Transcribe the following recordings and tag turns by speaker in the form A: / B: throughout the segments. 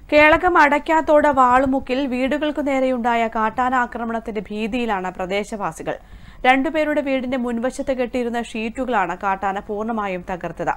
A: കേളകം അടയ്ക്കാത്തോട് വാളുമുക്കിൽ വീടുകൾക്കു നേരെയുണ്ടായ കാട്ടാന ആക്രമണത്തിന്റെ ഭീതിയിലാണ് പ്രദേശവാസികൾ രണ്ടുപേരുടെ വീടിന്റെ മുൻവശത്ത് കെട്ടിയിരുന്ന ഷീറ്റുകളാണ് കാട്ടാന പൂർണ്ണമായും തകർത്തത്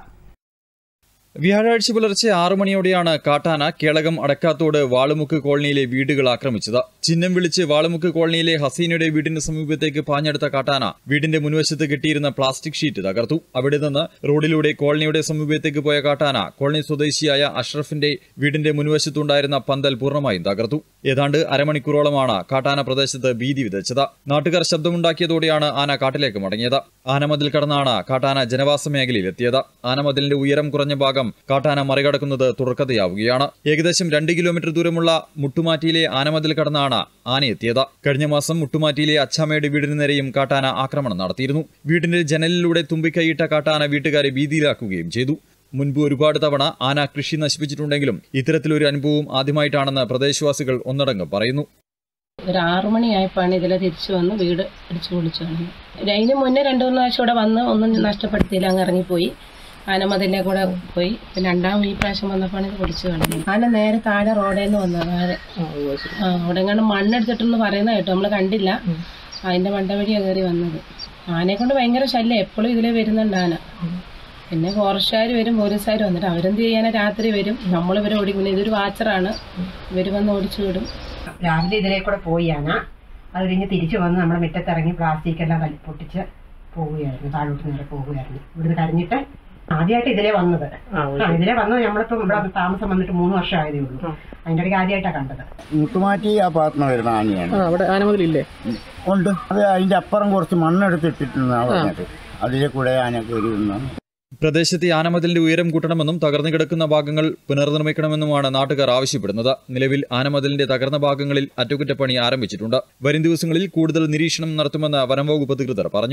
B: വ്യാഴാഴ്ച പുലർച്ചെ ആറു മണിയോടെയാണ് കാട്ടാന കേളകം അടക്കാത്തോട് വാളുമുക്ക് കോളനിയിലെ വീടുകൾ ആക്രമിച്ചത് ചിഹ്നം വിളിച്ച് വാളുമുക്ക് കോളനിയിലെ ഹസീനയുടെ വീടിന് സമീപത്തേക്ക് പാഞ്ഞെടുത്ത കാട്ടാന വീടിന്റെ മുൻവശത്ത് കെട്ടിയിരുന്ന പ്ലാസ്റ്റിക് ഷീറ്റ് തകർത്തു അവിടെ നിന്ന് റോഡിലൂടെ കോളനിയുടെ സമീപത്തേക്ക് പോയ കാട്ടാന കോളനി സ്വദേശിയായ അഷ്റഫിന്റെ വീടിന്റെ മുൻവശത്തുണ്ടായിരുന്ന പന്തൽ പൂർണ്ണമായും തകർത്തു ഏതാണ്ട് അരമണിക്കൂറോളമാണ് കാട്ടാന പ്രദേശത്ത് ഭീതി വിതച്ചത് നാട്ടുകാർ ശബ്ദമുണ്ടാക്കിയതോടെയാണ് ആന കാട്ടിലേക്ക് മടങ്ങിയത് ആനമതിൽ കടന്നാണ് കാട്ടാന ജനവാസ മേഖലയിൽ എത്തിയത് ആനമതിലിന്റെ ഉയരം കുറഞ്ഞ ഭാഗം കാട്ടാന മറികടക്കുന്നത് തുടർക്കഥയാവുകയാണ് ഏകദേശം രണ്ട് കിലോമീറ്റർ ദൂരമുള്ള മുട്ടുമാറ്റിയിലെ ആനമതിൽ കടന്നാണ് ആന എത്തിയത് കഴിഞ്ഞ മാസം മുട്ടുമാറ്റിയിലെ അച്ചാമ്മയുടെ വീടിന് നേരെയും കാട്ടാന ആക്രമണം നടത്തിയിരുന്നു വീടിന്റെ ജനലിലൂടെ തുമ്പിക്കൈയിട്ട കാട്ടാന വീട്ടുകാരെ ഭീതിയിലാക്കുകയും ചെയ്തു മുൻപ് ഒരുപാട് തവണ ആന കൃഷി നശിപ്പിച്ചിട്ടുണ്ടെങ്കിലും ഇത്തരത്തിലൊരു അനുഭവം ആദ്യമായിട്ടാണെന്ന് പ്രദേശവാസികൾ ഒന്നടങ്കം പറയുന്നു
C: ഒരു ആറു മണിയായപ്പോഴാണ് ഇതിലെ തിരിച്ചു വന്ന് വീട് അടിച്ചു പൊളിച്ചു കളഞ്ഞു അതിന് മുന്നേ രണ്ടു മൂന്ന് പ്രാവശ്യം ഇവിടെ വന്ന് ഒന്നും നഷ്ടപ്പെടുത്തിയില്ല അങ്ങ് ഇറങ്ങിപ്പോയി ആനമതിലെ കൂടെ പോയി പിന്നെ രണ്ടാം ഈ പ്രാവശ്യം വന്നപ്പോഴാണ് ഇത് പൊളിച്ചു കളഞ്ഞു ആന നേരെ താഴെ റോഡിൽ നിന്ന് വന്നത് നേരെ ആ അവിടെ എങ്ങാണ്ട് മണ്ണെടുത്തിട്ടെന്ന് പറയുന്ന കേട്ടോ നമ്മൾ കണ്ടില്ല അതിന്റെ മണ്ട വഴിയാണ് കയറി വന്നത് ആനയെ കൊണ്ട് ഭയങ്കര ശല്യം എപ്പോഴും ഇതിലെ വരുന്നുണ്ട് ആന പിന്നെ ഫോറസ്റ്റുകാർ വരും പോലീസുകാർ വന്നിട്ട് അവരെന്ത് ചെയ്യാനാ രാത്രി വരും നമ്മൾ ഇവരെ ഓടിക്കുന്നത് ഇതൊരു വാച്ചറാണ് ഇവർ വന്ന് ഓടിച്ചു വിടും
D: രാവിലെ ഇതിലേ കൂടെ പോയി ആന അത് കഴിഞ്ഞ് തിരിച്ചു വന്ന് നമ്മുടെ മുറ്റത്തിറങ്ങി പ്ലാസ്റ്റിക് എല്ലാം വലി പൊട്ടിച്ച് പോവുകയായിരുന്നു താഴോട്ട് നേരെ പോവുകയായിരുന്നു ഇവിടുന്ന് കരഞ്ഞിട്ട് ആദ്യമായിട്ട് ഇതിലേ വന്നത് ആ ഇതിലേ വന്നത് നമ്മളിപ്പം ഇവിടെ താമസം വന്നിട്ട് മൂന്ന് വർഷം ആയതേ ഉള്ളൂ അതിൻ്റെ ഇടയ്ക്ക് ആദ്യമായിട്ടാണ് കണ്ടത്
E: മുട്ടുമാറ്റി ആ ഭാഗത്തുനിന്ന് വരുന്ന ആനയാണ്
F: അവിടെ ആനമതിലില്ലേ
E: ഉണ്ട് അത് അതിന്റെ അപ്പുറം കുറച്ച് മണ്ണെടുത്തിട്ടിട്ടുണ്ടെന്നാണ് പറഞ്ഞത് അതിലെ കൂടെ ആന കയറി വന്നാണ്
B: പ്രദേശത്തെ ആനമതിലിന്റെ ഉയരം കൂട്ടണമെന്നും തകർന്നു കിടക്കുന്ന ഭാഗങ്ങൾ പുനർനിർമ്മിക്കണമെന്നുമാണ് നാട്ടുകാർ ആവശ്യപ്പെടുന്നത് നിലവിൽ ആനമതിലിന്റെ തകർന്ന ഭാഗങ്ങളിൽ അറ്റകുറ്റപ്പണി ആരംഭിച്ചിട്ടുണ്ട് വരും ദിവസങ്ങളിൽ കൂടുതൽ നിരീക്ഷണം നടത്തുമെന്ന് വനംവകുപ്പ് അധികൃതർ പറഞ്ഞു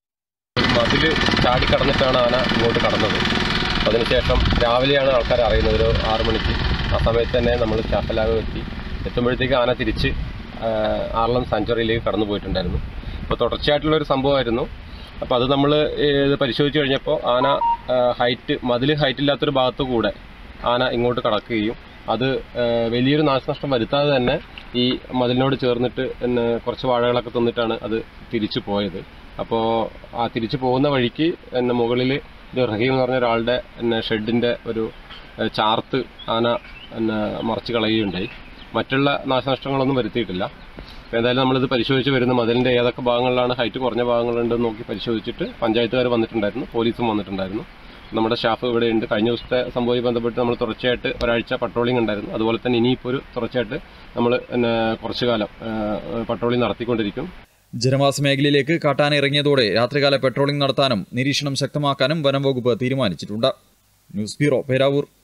G: മതില് ചാടി കടന്നിട്ടാണ് ആന ഇങ്ങോട്ട് കടന്നത് അതിനുശേഷം രാവിലെയാണ് ആൾക്കാർ അറിയുന്നത് ഒരു ആറു മണിക്ക് ആ സമയത്ത് തന്നെ നമ്മൾ ചാപ്പലാവ് എത്തി എത്തുമ്പോഴത്തേക്ക് ആന തിരിച്ച് ആ, ആർലം സാഞ്ചുറിയിലേക്ക് കടന്നു പോയിട്ടുണ്ടായിരുന്നു അപ്പോൾ തുടർച്ചയായിട്ടുള്ള ഒരു സംഭവമായിരുന്നു അപ്പോൾ അത് നമ്മൾ ഇത് പരിശോധിച്ച് കഴിഞ്ഞപ്പോൾ ആന ഹൈറ്റ് മതിൽ ഹൈറ്റ് ഇല്ലാത്തൊരു ഭാഗത്തു കൂടെ ആന ഇങ്ങോട്ട് കടക്കുകയും അത് ആ, വലിയൊരു നാശനഷ്ടം വരുത്താതെ തന്നെ ഈ മതിലിനോട് ചേർന്നിട്ട് പിന്നെ കുറച്ച് വാഴകളൊക്കെ തിന്നിട്ടാണ് അത് തിരിച്ചു പോയത് അപ്പോൾ ആ തിരിച്ചു പോകുന്ന വഴിക്ക് എന്നെ മുകളിൽ ഇത് റഹീം എന്ന് പറഞ്ഞ ഒരാളുടെ എന്നെ ഷെഡിൻ്റെ ഒരു ഏഹ്, ചാർത്ത് ആന എന്നെ മറച്ച് കളയുകയുണ്ടായി മറ്റുള്ള നാശനഷ്ടങ്ങളൊന്നും വരുത്തിയിട്ടില്ല അപ്പോൾ എന്തായാലും നമ്മളിത് പരിശോധിച്ച് വരുന്ന മതിലിൻ്റെ ഏതൊക്കെ ഭാഗങ്ങളിലാണ് ഹൈറ്റ് കുറഞ്ഞ ഭാഗങ്ങളുണ്ടെന്ന് നോക്കി പരിശോധിച്ചിട്ട് പഞ്ചായത്തുകാർ വന്നിട്ടുണ്ടായിരുന്നു പോലീസും വന്നിട്ടുണ്ടായിരുന്നു നമ്മുടെ സ്റ്റാഫ് ഇവിടെ ഉണ്ട് കഴിഞ്ഞ ദിവസത്തെ സംഭവവുമായി ബന്ധപ്പെട്ട് നമ്മൾ തുടർച്ചയായിട്ട് ഒരാഴ്ച പട്രോളിംഗ് ഉണ്ടായിരുന്നു അതുപോലെ തന്നെ ഇനിയിപ്പോൾ ഒരു തുടർച്ചയായിട്ട് നമ്മൾ പിന്നെ കുറച്ചു കാലം പട്രോളിംഗ് നടത്തിക്കൊണ്ടിരിക്കും
B: ജനവാസ മേഖലയിലേക്ക് കാട്ടാന ഇറങ്ങിയതോടെ രാത്രികാല പെട്രോളിംഗ് നടത്താനും നിരീക്ഷണം ശക്തമാക്കാനും വനം വകുപ്പ് തീരുമാനിച്ചിട്ടുണ്ട് ന്യൂസ് ബ്യൂറോ പേരാവൂർ